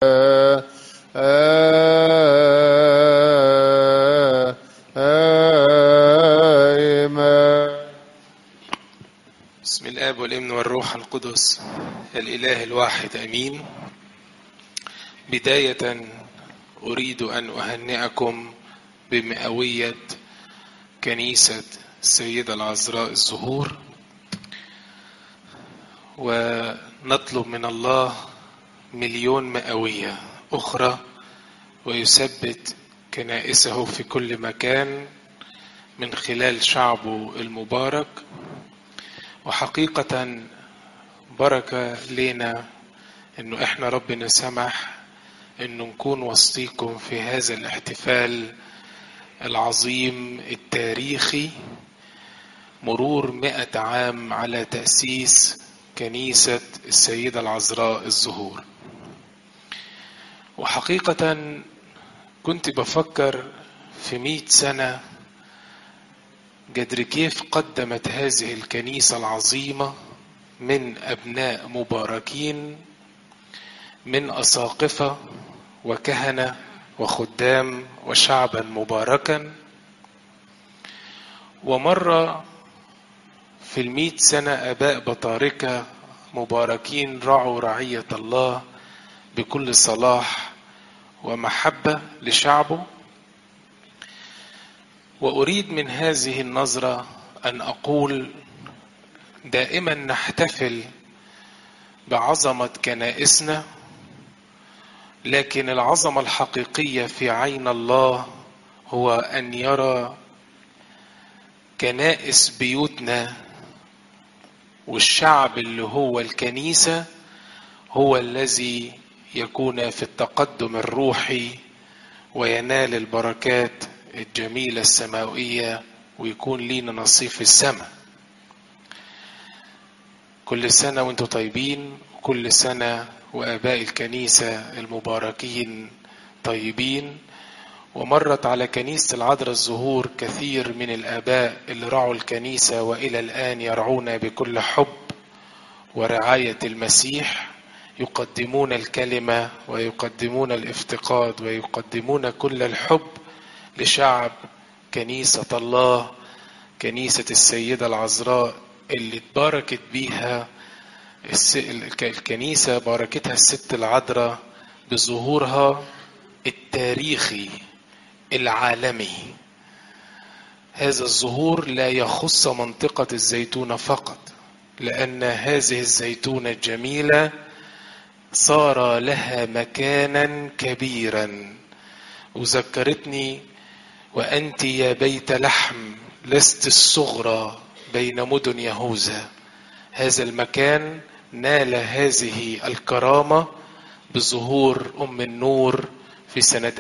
آمين بسم الاب والابن والروح القدس الاله الواحد امين بدايه اريد ان اهنئكم بمئويه كنيسه السيده العذراء الزهور ونطلب من الله مليون مئويه اخرى ويثبت كنائسه في كل مكان من خلال شعبه المبارك وحقيقة بركة لينا انه احنا ربنا سمح انه نكون وسطيكم في هذا الاحتفال العظيم التاريخي مرور مئة عام على تأسيس كنيسة السيدة العذراء الزهور وحقيقة كنت بفكر في مئة سنة قدر كيف قدمت هذه الكنيسة العظيمة من أبناء مباركين من أساقفة وكهنة وخدام وشعبا مباركا ومرة في المئة سنة أباء بطاركة مباركين رعوا رعية الله بكل صلاح ومحبة لشعبه واريد من هذه النظره ان اقول دائما نحتفل بعظمه كنائسنا لكن العظمه الحقيقيه في عين الله هو ان يرى كنائس بيوتنا والشعب اللي هو الكنيسه هو الذي يكون في التقدم الروحي وينال البركات الجميلة السماوية ويكون لينا نصيب في السماء كل سنة وانتم طيبين كل سنة وآباء الكنيسة المباركين طيبين ومرت على كنيسة العذراء الزهور كثير من الآباء اللي رعوا الكنيسة وإلى الآن يرعون بكل حب ورعاية المسيح يقدمون الكلمة ويقدمون الافتقاد ويقدمون كل الحب لشعب كنيسة الله كنيسة السيدة العذراء اللي اتباركت بيها الكنيسة باركتها الست العذراء بظهورها التاريخي العالمي هذا الظهور لا يخص منطقة الزيتونة فقط لأن هذه الزيتونة الجميلة صار لها مكانا كبيرا وذكرتني وأنت يا بيت لحم لست الصغرى بين مدن يهوذا هذا المكان نال هذه الكرامة بظهور أم النور في سنة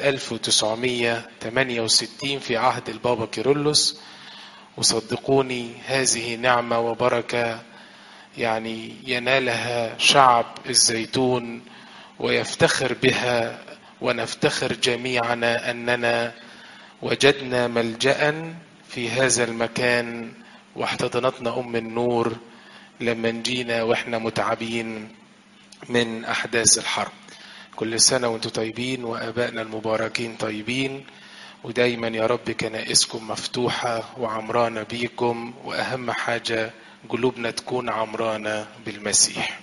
1968 في عهد البابا كيرلس وصدقوني هذه نعمة وبركة يعني ينالها شعب الزيتون ويفتخر بها ونفتخر جميعنا أننا وجدنا ملجأ في هذا المكان واحتضنتنا أم النور لما جينا واحنا متعبين من أحداث الحرب كل سنة وانتم طيبين وآبائنا المباركين طيبين ودايما يا رب كنائسكم مفتوحة وعمرانة بيكم وأهم حاجة قلوبنا تكون عمرانة بالمسيح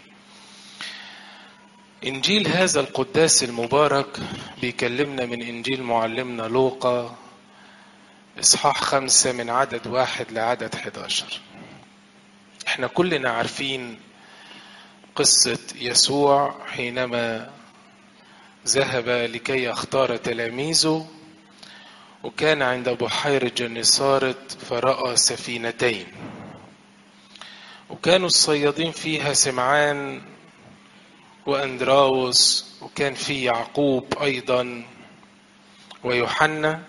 إنجيل هذا القداس المبارك بيكلمنا من إنجيل معلمنا لوقا إصحاح خمسة من عدد واحد لعدد 11 احنا كلنا عارفين قصة يسوع حينما ذهب لكي يختار تلاميذه وكان عند بحيرة جنيسارة فرأى سفينتين وكانوا الصيادين فيها سمعان واندراوس وكان في يعقوب ايضا ويوحنا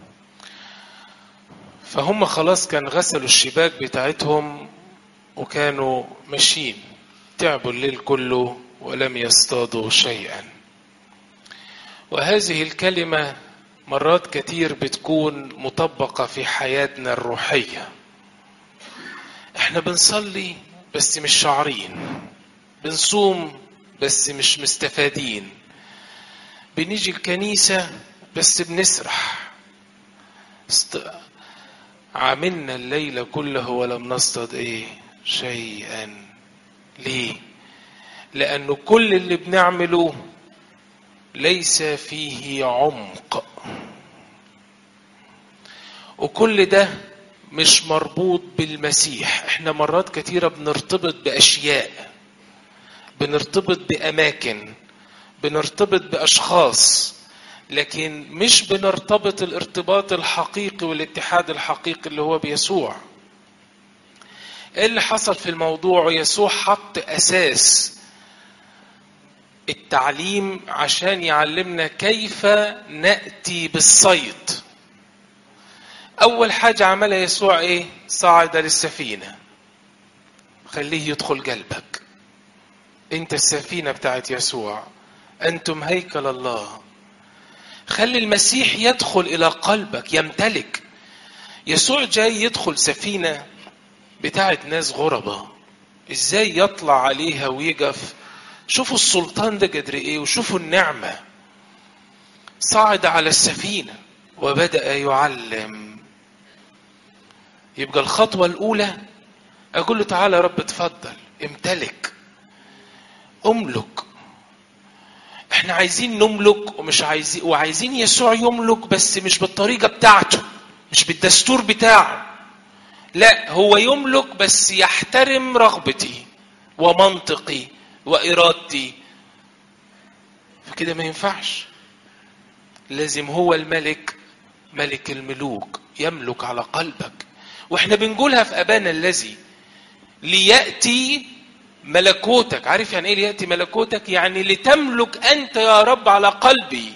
فهم خلاص كان غسلوا الشباك بتاعتهم وكانوا ماشيين تعبوا الليل كله ولم يصطادوا شيئا وهذه الكلمة مرات كتير بتكون مطبقة في حياتنا الروحية احنا بنصلي بس مش شعرين بنصوم بس مش مستفادين بنيجي الكنيسة بس بنسرح است... عملنا الليل كله ولم نصطد ايه شيئا ليه لانه كل اللي بنعمله ليس فيه عمق وكل ده مش مربوط بالمسيح احنا مرات كتيرة بنرتبط باشياء بنرتبط باماكن بنرتبط باشخاص لكن مش بنرتبط الارتباط الحقيقي والاتحاد الحقيقي اللي هو بيسوع ايه اللي حصل في الموضوع يسوع حط اساس التعليم عشان يعلمنا كيف ناتي بالصيد اول حاجه عملها يسوع ايه صعد للسفينه خليه يدخل قلبك انت السفينه بتاعت يسوع انتم هيكل الله خلي المسيح يدخل الى قلبك يمتلك يسوع جاي يدخل سفينه بتاعت ناس غربة ازاي يطلع عليها ويقف شوفوا السلطان ده قدر ايه وشوفوا النعمة صعد على السفينة وبدأ يعلم يبقى الخطوة الأولى أقول له تعالى يا رب اتفضل امتلك املك احنا عايزين نملك ومش عايزين وعايزين يسوع يملك بس مش بالطريقة بتاعته مش بالدستور بتاعه لا هو يملك بس يحترم رغبتي ومنطقي وإرادتي فكده ما ينفعش لازم هو الملك ملك الملوك يملك على قلبك واحنا بنقولها في أبانا الذي ليأتي ملكوتك عارف يعني ايه ليأتي ملكوتك يعني لتملك أنت يا رب على قلبي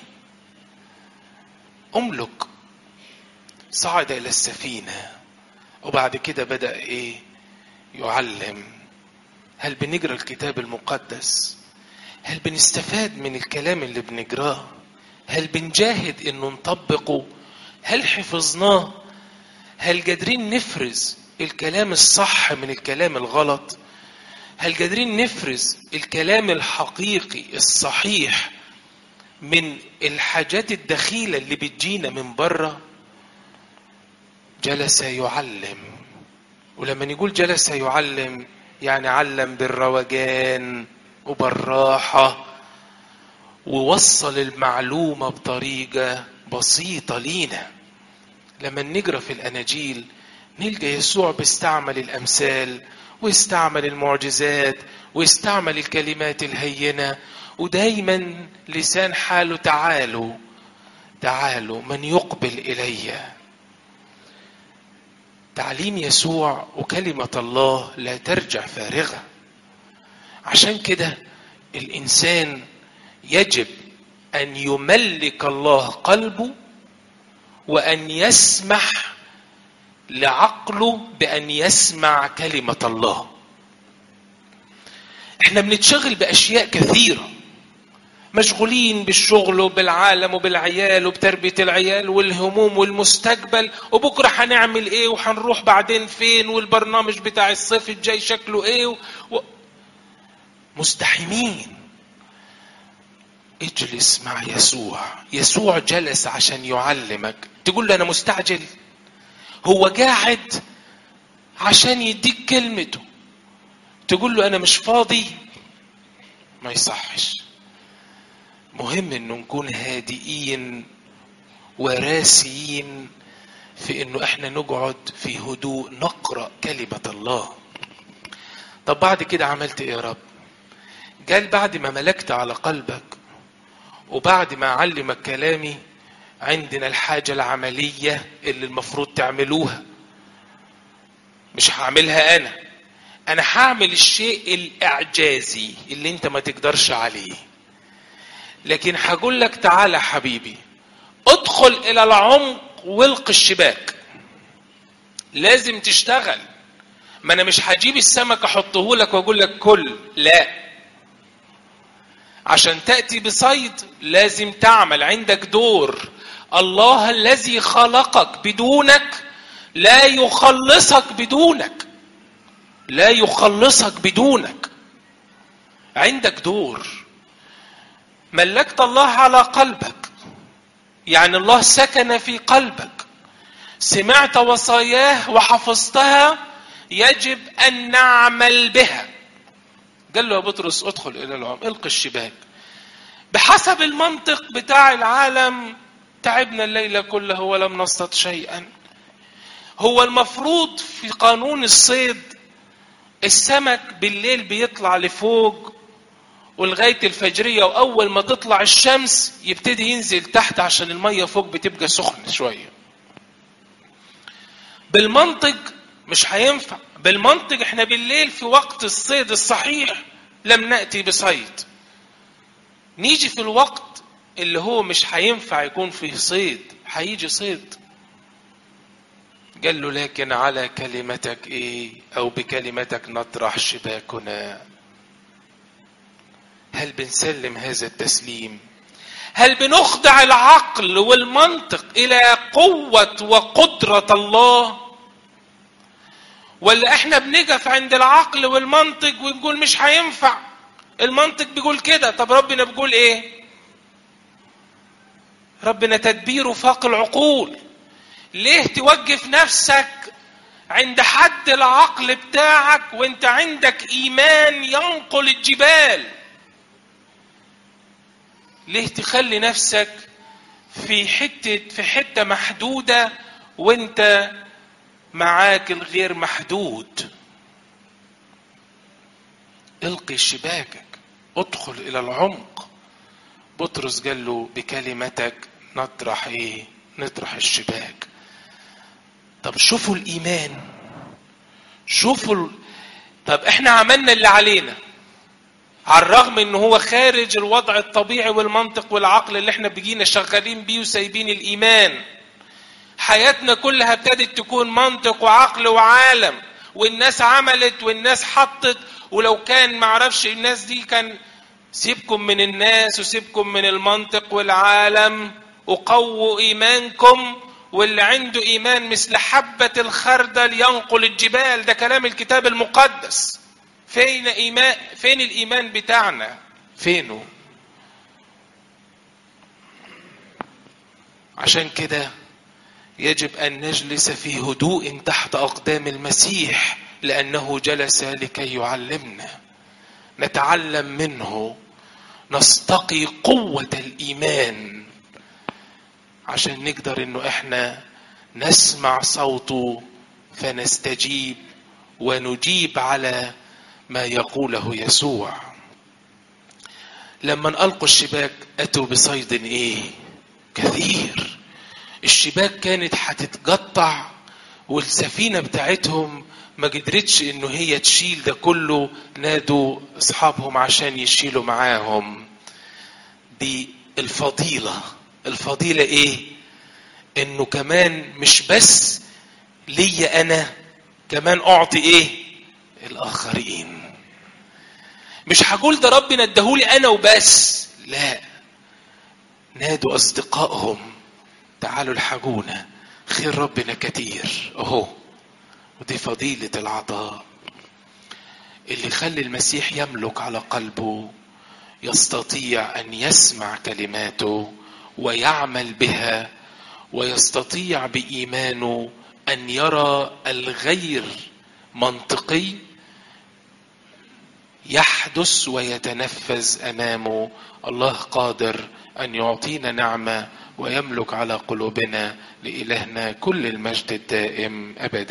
أملك صعد إلى السفينة وبعد كده بدأ ايه يعلم هل بنقرا الكتاب المقدس هل بنستفاد من الكلام اللي بنقراه هل بنجاهد انه نطبقه هل حفظناه هل قادرين نفرز الكلام الصح من الكلام الغلط هل قادرين نفرز الكلام الحقيقي الصحيح من الحاجات الدخيله اللي بتجينا من بره جلس يعلم ولما نقول جلس يعلم يعني علم بالروجان وبالراحة ووصل المعلومة بطريقة بسيطة لينا لما نقرا في الأناجيل نلقى يسوع بيستعمل الأمثال ويستعمل المعجزات ويستعمل الكلمات الهينة ودايما لسان حاله تعالوا تعالوا من يقبل إليّ تعليم يسوع وكلمة الله لا ترجع فارغة عشان كده الإنسان يجب أن يملك الله قلبه وأن يسمح لعقله بأن يسمع كلمة الله احنا بنتشغل بأشياء كثيرة مشغولين بالشغل وبالعالم وبالعيال وبتربية العيال والهموم والمستقبل وبكرة هنعمل ايه وهنروح بعدين فين والبرنامج بتاع الصيف الجاي شكله ايه و... مستحيمين اجلس مع يسوع يسوع جلس عشان يعلمك تقول له انا مستعجل هو قاعد عشان يديك كلمته تقول له انا مش فاضي ما يصحش مهم انه نكون هادئين وراسيين في انه احنا نقعد في هدوء نقرا كلمه الله طب بعد كده عملت ايه يا رب قال بعد ما ملكت على قلبك وبعد ما اعلمك كلامي عندنا الحاجه العمليه اللي المفروض تعملوها مش هعملها انا انا هعمل الشيء الاعجازي اللي انت ما تقدرش عليه لكن هقول لك تعالى حبيبي ادخل الى العمق والق الشباك لازم تشتغل ما انا مش هجيب السمك احطه لك واقول لك كل لا عشان تاتي بصيد لازم تعمل عندك دور الله الذي خلقك بدونك لا يخلصك بدونك لا يخلصك بدونك عندك دور ملكت الله على قلبك يعني الله سكن في قلبك سمعت وصاياه وحفظتها يجب ان نعمل بها قال له يا بطرس ادخل الى العم القي الشباك بحسب المنطق بتاع العالم تعبنا الليله كلها ولم نصطد شيئا هو المفروض في قانون الصيد السمك بالليل بيطلع لفوق ولغايه الفجريه واول ما تطلع الشمس يبتدي ينزل تحت عشان الميه فوق بتبقى سخنه شويه بالمنطق مش هينفع بالمنطق احنا بالليل في وقت الصيد الصحيح لم ناتي بصيد نيجي في الوقت اللي هو مش هينفع يكون فيه صيد هيجي صيد قال له لكن على كلمتك ايه او بكلمتك نطرح شباكنا هل بنسلم هذا التسليم هل بنخضع العقل والمنطق الى قوه وقدره الله ولا احنا بنقف عند العقل والمنطق ونقول مش هينفع المنطق بيقول كده طب ربنا بيقول ايه ربنا تدبيره فاق العقول ليه توقف نفسك عند حد العقل بتاعك وانت عندك ايمان ينقل الجبال ليه تخلي نفسك في حته في حته محدوده وانت معاك الغير محدود القي شباكك ادخل الى العمق بطرس قال له بكلمتك نطرح ايه نطرح الشباك طب شوفوا الايمان شوفوا ال... طب احنا عملنا اللي علينا على الرغم ان هو خارج الوضع الطبيعي والمنطق والعقل اللي احنا بيجينا شغالين بيه وسايبين الايمان حياتنا كلها ابتدت تكون منطق وعقل وعالم والناس عملت والناس حطت ولو كان معرفش الناس دي كان سيبكم من الناس وسيبكم من المنطق والعالم وقووا ايمانكم واللي عنده ايمان مثل حبة الخردل ينقل الجبال ده كلام الكتاب المقدس فين ايمان فين الايمان بتاعنا فينه عشان كده يجب ان نجلس في هدوء تحت اقدام المسيح لانه جلس لكي يعلمنا نتعلم منه نستقي قوه الايمان عشان نقدر انه احنا نسمع صوته فنستجيب ونجيب على ما يقوله يسوع لما القوا الشباك اتوا بصيد ايه كثير الشباك كانت هتتقطع والسفينه بتاعتهم ما قدرتش انه هي تشيل ده كله نادوا اصحابهم عشان يشيلوا معاهم دي الفضيله الفضيله ايه انه كمان مش بس ليا انا كمان اعطي ايه الاخرين مش هقول ده ربنا اداهولي انا وبس لا نادوا اصدقائهم تعالوا الحقونا خير ربنا كتير اهو ودي فضيلة العطاء اللي يخلي المسيح يملك على قلبه يستطيع ان يسمع كلماته ويعمل بها ويستطيع بايمانه ان يرى الغير منطقي يحدث ويتنفذ امامه الله قادر ان يعطينا نعمه ويملك على قلوبنا لالهنا كل المجد الدائم ابدا